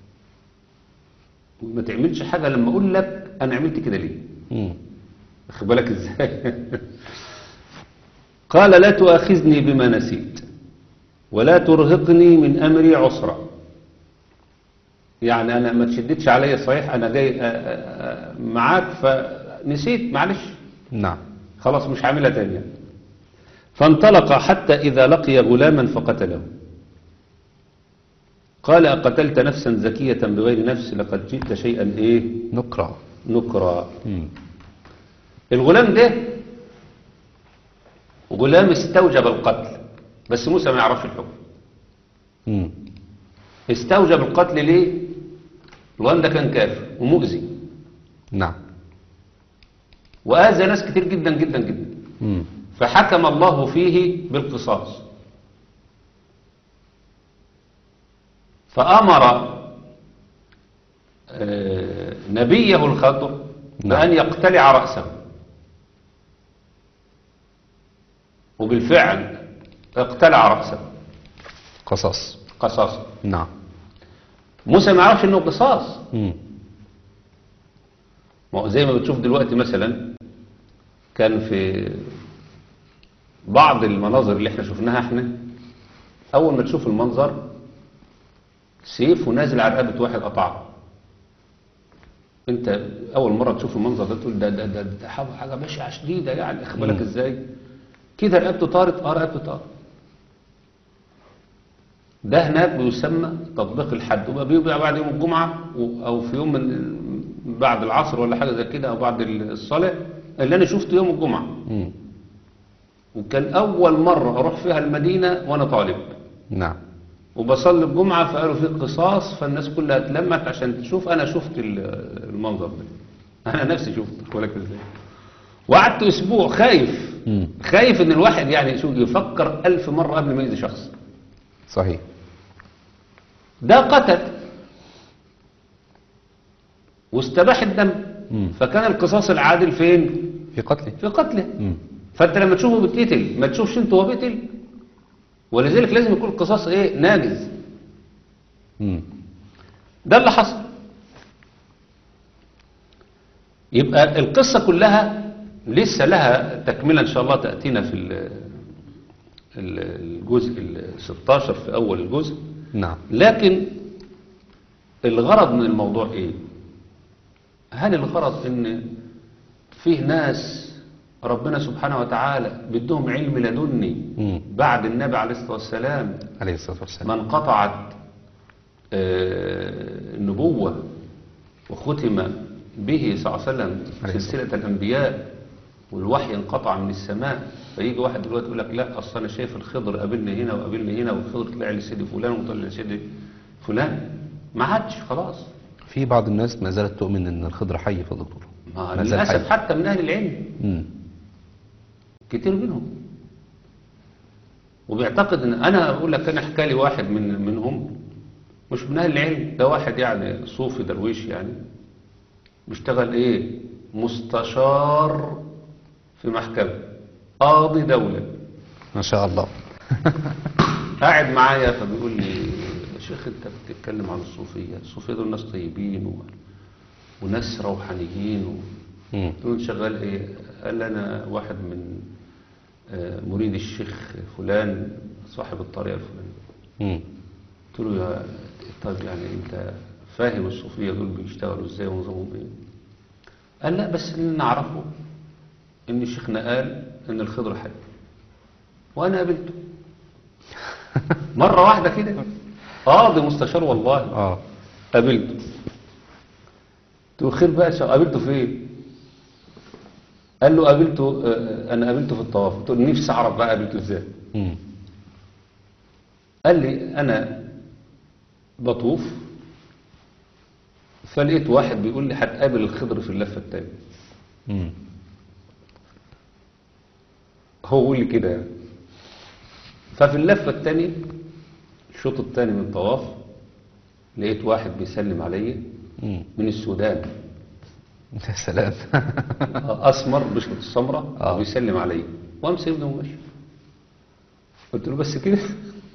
ما تعملش حاجة لما أقول لك أنا عملت كده ليه مم. واخد بالك إزاي قال لا تؤاخذني بما نسيت ولا ترهقني من أمري عسرا يعني أنا ما تشددش عليا صحيح أنا جاي أ- أ- أ- معاك فنسيت معلش نعم خلاص مش عاملها تاني يعني. فانطلق حتى إذا لقي غلاما فقتله قال أقتلت نفسا زكية بغير نفس لقد جئت شيئا إيه نقرأ نكرا مم. الغلام ده غلام استوجب القتل بس موسى ما يعرفش الحكم مم. استوجب القتل ليه الغلام ده كان كافر ومؤذي نعم وآذى ناس كتير جدا جدا جدا مم. فحكم الله فيه بالقصاص فأمر آه، نبيه الخضر نعم. بأن يقتلع رأسه وبالفعل اقتلع رأسه قصص قصاصا نعم موسى ما يعرفش انه قصاص مم. ما هو زي ما بتشوف دلوقتي مثلا كان في بعض المناظر اللي احنا شفناها احنا اول ما تشوف المنظر سيف ونازل على رقبه واحد قطعه انت اول مره تشوف المنظر ده تقول ده ده ده, ده حاجه حاجة بشعه شديده يعني اخد بالك ازاي كده رقبته طارت اه رقبته طارت ده هناك بيسمى تطبيق الحد وبقى بيبقى بعد يوم الجمعة و- أو في يوم من بعد العصر ولا حاجة زي كده أو بعد الصلاة اللي أنا شفته يوم الجمعة مم. وكان أول مرة أروح فيها المدينة وأنا طالب نعم وبصلي الجمعة فقالوا في قصاص فالناس كلها اتلمت عشان تشوف أنا شفت ال- المنظر ده أنا نفسي شفته ولك إزاي وقعدت أسبوع خايف مم. خايف إن الواحد يعني شو يفكر ألف مرة قبل ما يأذي شخص صحيح ده قتل واستباح الدم مم. فكان القصاص العادل فين في قتله في قتله مم. فانت لما تشوفه بيتقتل ما تشوفش انت هو بيقتل ولذلك لازم يكون القصاص ايه ناجز مم. ده اللي حصل يبقى القصة كلها لسه لها تكملة ان شاء الله تأتينا في ال- ال- الجزء ال 16 في اول الجزء نعم لكن الغرض من الموضوع ايه هل الغرض ان فيه ناس ربنا سبحانه وتعالى بدهم علم لدني مم. بعد النبي عليه الصلاة والسلام عليه الصلاة والسلام ما انقطعت آه، النبوة وختم به صلى الله عليه وسلم عليه سلسلة الأنبياء والوحي انقطع من السماء فيجي واحد دلوقتي يقول لك لا أصل أنا شايف الخضر قابلني هنا وقابلني هنا والخضر طلع لسيدي فلان وطلع لسيدي فلان ما عادش خلاص في بعض الناس ما زالت تؤمن ان الخضر حي في الدكتور ما ما زال للأسف حي. حتى من أهل العلم مم. كتير منهم وبيعتقد ان انا اقول لك انا احكى لي واحد من منهم مش من اهل العلم ده واحد يعني صوفي درويش يعني بيشتغل ايه مستشار في محكمة قاضي دولة ما شاء الله قاعد معايا فبيقول لي يا شيخ انت بتتكلم عن الصوفية الصوفية دول ناس طيبين و... وناس روحانيين و... مم. قلت له انت شغال ايه قال لي انا واحد من آه، مريد الشيخ فلان صاحب الطريقه الفلانيه مم. قلت له يا طيب يعني انت فاهم الصوفيه دول بيشتغلوا ازاي ونظامهم ايه قال لا بس اللي نعرفه ان شيخنا قال ان الخضر حي وانا قابلته مره واحده كده قاضي مستشار والله اه قابلته قلت له خير بقى شو- قابلته فين قال له قابلته آه، انا قابلته في الطواف قلت له نفسي اعرف بقى قابلته ازاي مم. قال لي انا بطوف فلقيت واحد بيقول لي هتقابل الخضر في اللفه الثانيه مم. هو بيقول لي كده يعني ففي اللفه الثانيه الشوط الثاني من الطواف لقيت واحد بيسلم عليا مم. من السودان يا سلام اسمر بشرة السمرة آه. وبيسلم علي وقام سيبني وماشي قلت له بس كده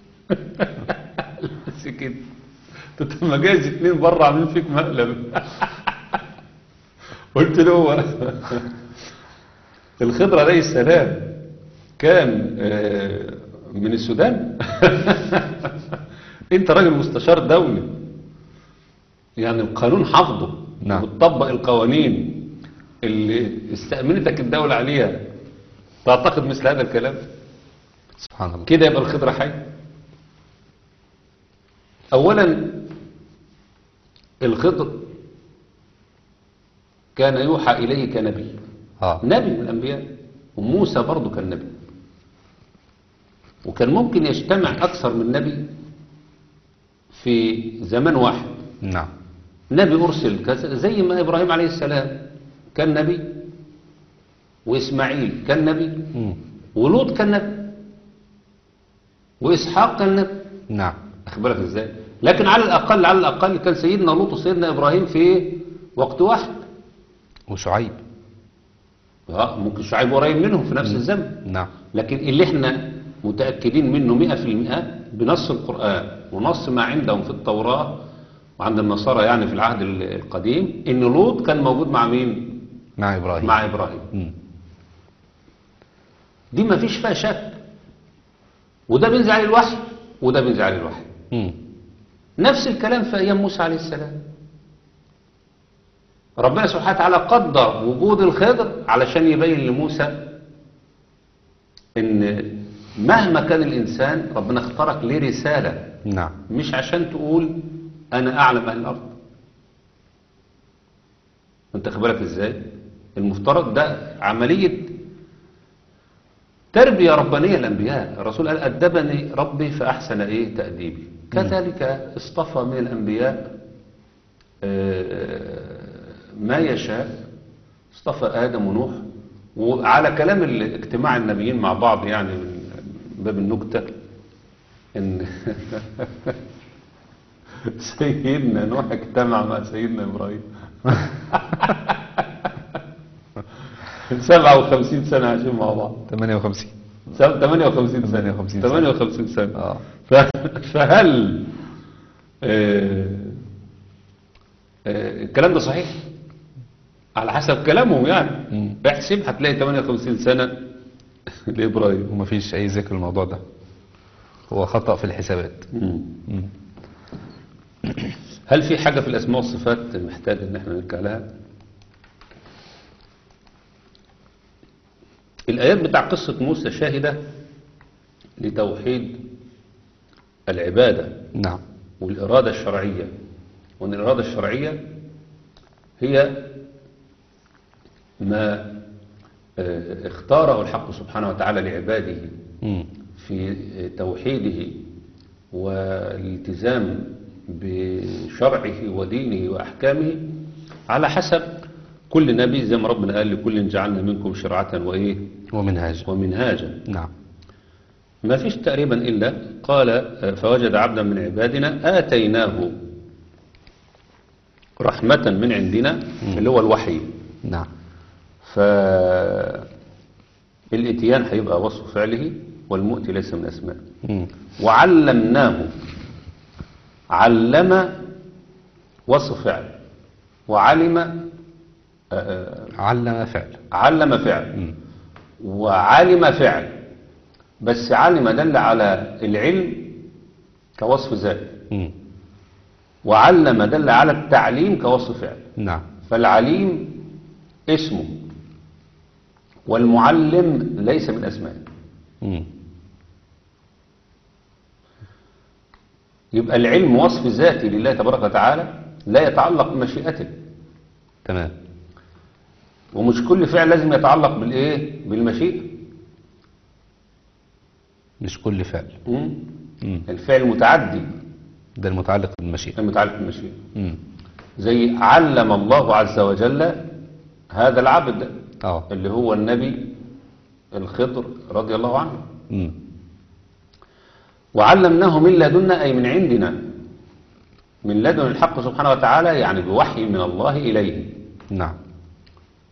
بس كده قلت له ما جايز اتنين بره عاملين فيك مقلب قلت له هو الخضر عليه السلام كان آه، من السودان انت راجل مستشار دولي يعني القانون حافظه نعم. وبتطبق القوانين اللي استأمنتك الدولة عليها تعتقد مثل هذا الكلام سبحان الله كده يبقى الخضر حي اولا الخضر كان يوحى اليه كنبي اه نبي من الانبياء وموسى برضه كان نبي وكان ممكن يجتمع اكثر من نبي في زمان واحد نعم نبي أرسل كذا زي ما إبراهيم عليه السلام كان نبي وإسماعيل كان نبي مم. ولوط كان نبي وإسحاق كان نبي نعم أخبرك إزاي لكن على الأقل على الأقل كان سيدنا لوط وسيدنا إبراهيم في وقت واحد وشعيب آه، ممكن شعيب قريب منهم في نفس الزمن نعم لكن اللي احنا متأكدين منه مئة في المئة بنص القرآن ونص ما عندهم في التوراة وعند النصارى يعني في العهد ال- القديم ان لوط كان موجود مع مين مع إبراهيم مع إبراهيم مم. دي ما فيش فيها شك وده بينزل عليه الوحي وده بينزل عليه الوحي مم. نفس الكلام في أيام موسى عليه السلام ربنا سبحانه وتعالى قدر وجود الخضر علشان يبين لموسى ان مهما كان الإنسان ربنا اختارك ليه رسالة نعم مش عشان تقول أنا أعلم أهل الأرض أنت خبرك إزاي المفترض ده عملية تربية ربانية الأنبياء الرسول قال أدبني ربي فأحسن إيه تأديبي كذلك اصطفى من الأنبياء آه، ما يشاء اصطفى آدم ونوح وعلى كلام الاجتماع النبيين مع بعض يعني من باب النكتة إن سيدنا نوح اجتمع مع سيدنا إبراهيم 57 سنة عايشين مع بعض 58 سنة 58 سنة 58 سنة. 58 سنة اه ف- فهل آه، آه، الكلام ده صحيح على حسب كلامهم يعني مم. احسب هتلاقي 58 سنة لإبراهيم ومفيش أي ذكر الموضوع ده هو خطأ في الحسابات مم. مم. هل في حاجة في الأسماء والصفات محتاج إن احنا نرجع لها الآيات بتاع قصة موسى شاهدة لتوحيد العبادة نعم والإرادة الشرعية وأن الإرادة الشرعية هي ما آه، اختاره الحق سبحانه وتعالى لعباده مم. في توحيده والالتزام بشرعه ودينه وأحكامه على حسب كل نبي زي ما ربنا قال لكل جعلنا منكم شرعة وإيه ومنهاج ومنهاجا نعم ما فيش تقريبا إلا قال آه، فوجد عبدا من عبادنا آتيناه رحمة من عندنا اللي هو الوحي نعم فالاتيان هيبقى وصف فعله والمؤتي ليس من أسماء مم. وعلمناه علم وصف فعل وعلم آه، آه، علم فعل علم فعل مم. وعلم فعل بس علم دل على العلم كوصف ذات مم. وعلم دل على التعليم كوصف فعل نعم فالعليم اسمه والمعلم ليس من أسمائه مم. يبقى العلم وصف ذاتي لله تبارك وتعالى لا يتعلق بمشيئته تمام ومش كل فعل لازم يتعلق بالايه بالمشيئة مش كل فعل مم؟ مم. الفعل المتعدي ده المتعلق بالمشيئة المتعلق بالمشيئة مم. زي علم الله عز وجل هذا العبد اه اللي هو النبي الخضر رضي الله عنه مم. وعلمناه من لدنا أي من عندنا من لدن الحق سبحانه وتعالى يعني بوحي من الله إليه نعم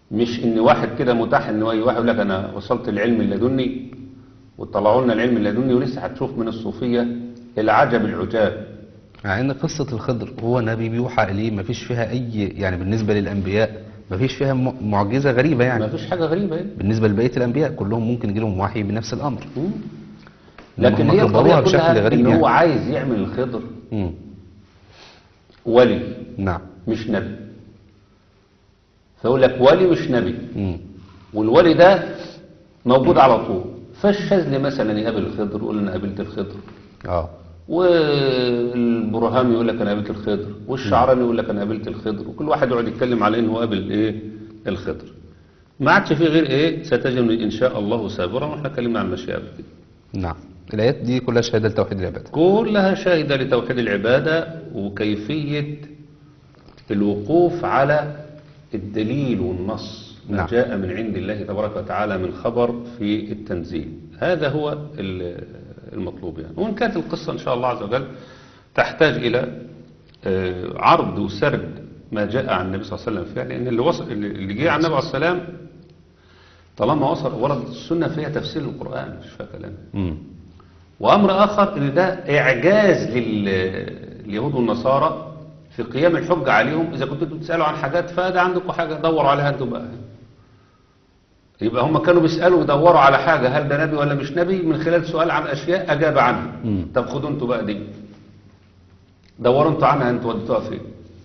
مش ان واحد كده متاح ان اي واحد يقول لك انا وصلت العلم اللدني وطلعوا لنا العلم اللدني ولسه هتشوف من الصوفيه العجب العجاب مع ان قصة الخضر هو نبي بيوحى اليه ما فيش فيها اي يعني بالنسبة للانبياء ما فيش فيها م- معجزة غريبة ما يعني فيش حاجه غريبه يعني. بالنسبة لبقية الانبياء كلهم ممكن يجي لهم وحي بنفس الامر مم. إنما لكن هم هي كبروها القضيه بشكل كلها غريب ان يعني. هو عايز يعمل الخضر مم. ولي نعم مش نبي فيقول لك ولي مش نبي مم. والولي ده موجود على طول فالشاذلي مثلا يقابل الخضر يقول انا قابلت الخضر اه والبرهامي يقول لك انا قابلت الخضر والشعراني يقول لك انا قابلت الخضر وكل واحد يقعد يتكلم على انه قابل ايه الخضر ما عادش فيه غير ايه ستجد ان شاء الله سابرا واحنا اتكلمنا عن المشيئه قبل كده نعم الايات دي كلها شهادة لتوحيد العبادة كلها شاهدة لتوحيد العبادة وكيفية الوقوف على الدليل والنص ما نعم. جاء من عند الله تبارك وتعالى من خبر في التنزيل هذا هو ال- المطلوب يعني وإن كانت القصة إن شاء الله عز وجل تحتاج إلى آه، عرض وسرد ما جاء عن النبي صلى الله عليه وسلم فيها لأن اللي, وصل اللي جه عن النبي عليه السلام طالما وصل ورد السنة فيها تفسير القرآن مش فيها كلام مم. وأمر آخر إن ده إعجاز لليهود والنصارى في قيام الحجة عليهم إذا كنتوا بتسألوا عن حاجات فده عندكم حاجة دوروا عليها أنتم بقى يبقى هم كانوا بيسألوا يدوروا على حاجة هل ده نبي ولا مش نبي من خلال سؤال عن أشياء أجاب عنها مم. طب خدوا أنتوا بقى دي دوروا أنتوا عنها أنتوا وديتوها فين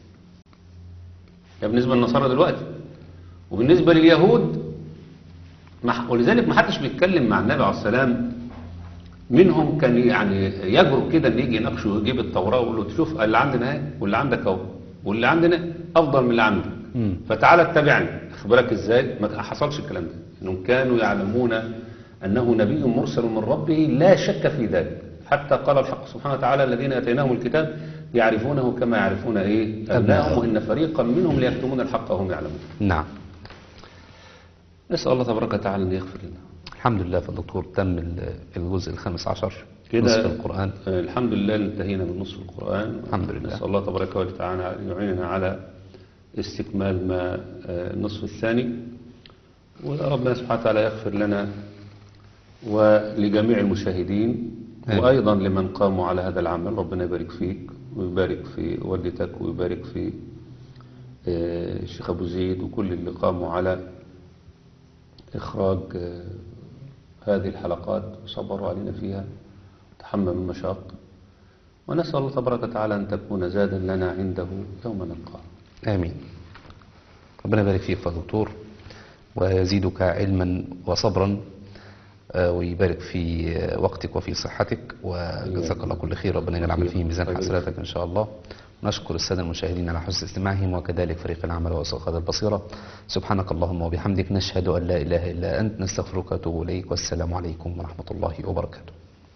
ده بالنسبة للنصارى دلوقتي وبالنسبة لليهود ما- ولذلك ما حدش بيتكلم مع النبي عليه السلام منهم كان يعني يجرؤ كده ان يجي يناقشه ويجيب التوراه ويقول له تشوف اللي عندنا اهي واللي عندك اهو واللي عندنا افضل من اللي عندك مم. فتعالى اتبعني اخبرك ازاي ما حصلش الكلام ده انهم كانوا يعلمون انه نبي مرسل من ربه لا شك في ذلك حتى قال الحق سبحانه وتعالى الذين اتيناهم الكتاب يعرفونه كما يعرفون ايه ابنائهم أبنائهم. وان فريقا منهم ليكتمون الحق وهم يعلمون نعم نسال الله تبارك وتعالى ان يغفر لنا الحمد لله فالدكتور تم ال- الجزء الخامس عشر كده نصف القرآن آه، الحمد لله انتهينا من نصف القرآن الحمد لله. نسأل الله تبارك وتعالى أن يعيننا على استكمال ما آه، النصف الثاني وربنا سبحانه وتعالى يغفر لنا ولجميع المشاهدين آمين. وأيضا لمن قاموا على هذا العمل ربنا يبارك فيك ويبارك في والدتك ويبارك في آه، الشيخ أبو زيد وكل اللي قاموا على إخراج آه، هذه الحلقات وصبروا علينا فيها تحملوا المشاق ونسأل الله تبارك وتعالى أن تكون زادا لنا عنده يوم نلقاه آمين ربنا يبارك فيك يا دكتور ويزيدك علما وصبرا آه، ويبارك في آه، وقتك وفي صحتك وجزاك الله كل خير ربنا يجعل العمل فيه ميزان طيب. حسناتك إن شاء الله نشكر السادة المشاهدين على حسن استماعهم وكذلك فريق العمل وأسقاط البصيرة سبحانك اللهم وبحمدك نشهد أن لا إله إلا أنت نستغفرك ونتوب إليك والسلام عليكم ورحمة الله وبركاته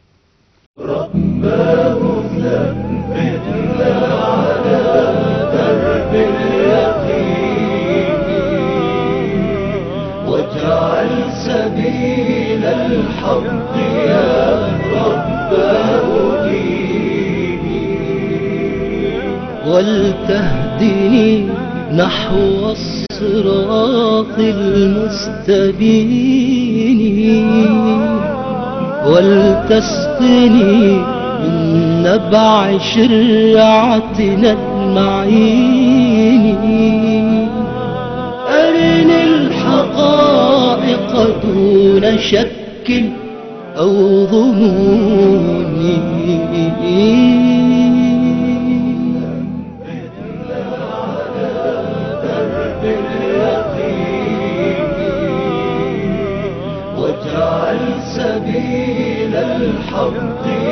واجعل سبيل الحق يا رب أهديني ولتهدني نحو الصراط المستبين ولتسقني من نبع شرعتنا المعين أرني الحقائق دون شك أو ظنون واجعل سبيل الحق